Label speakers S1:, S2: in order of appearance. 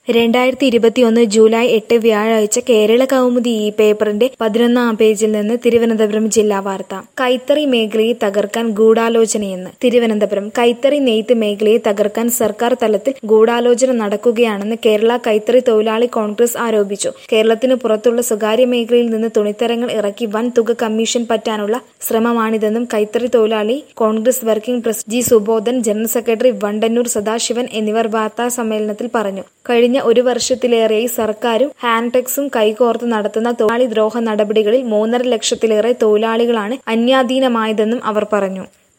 S1: രണ്ടായിരത്തി ഇരുപത്തിയൊന്ന് ജൂലൈ എട്ട് വ്യാഴാഴ്ച കേരള കൗമുദി ഈ പേപ്പറിന്റെ പതിനൊന്നാം പേജിൽ നിന്ന് തിരുവനന്തപുരം ജില്ലാ വാർത്ത കൈത്തറി മേഖലയെ തകർക്കാൻ ഗൂഢാലോചനയെന്ന് തിരുവനന്തപുരം കൈത്തറി നെയ്ത്ത് മേഖലയെ തകർക്കാൻ സർക്കാർ തലത്തിൽ ഗൂഢാലോചന നടക്കുകയാണെന്ന് കേരള കൈത്തറി തൊഴിലാളി കോൺഗ്രസ് ആരോപിച്ചു കേരളത്തിന് പുറത്തുള്ള സ്വകാര്യ മേഖലയിൽ നിന്ന് തുണിത്തരങ്ങൾ ഇറക്കി വൻ തുക കമ്മീഷൻ പറ്റാനുള്ള ശ്രമമാണിതെന്നും കൈത്തറി തൊഴിലാളി കോൺഗ്രസ് വർക്കിംഗ് പ്രസ് G Subodhan general secretary Vandannur Sadasivan എന്നിവർ വാർത്താ സമ്മേളനത്തിൽ പറഞ്ഞു കഴിഞ്ഞ ഒരു വർഷത്തിലേറെയായി സർക്കാരും ഹാൻടെക്സും കൈകോർത്ത് നടത്തുന്ന തൊഴിലാളി ദ്രോഹ നടപടികളിൽ മൂന്നര ലക്ഷത്തിലേറെ തൊഴിലാളികളാണ് അന്യാധീനമായതെന്നും അവർ പറഞ്ഞു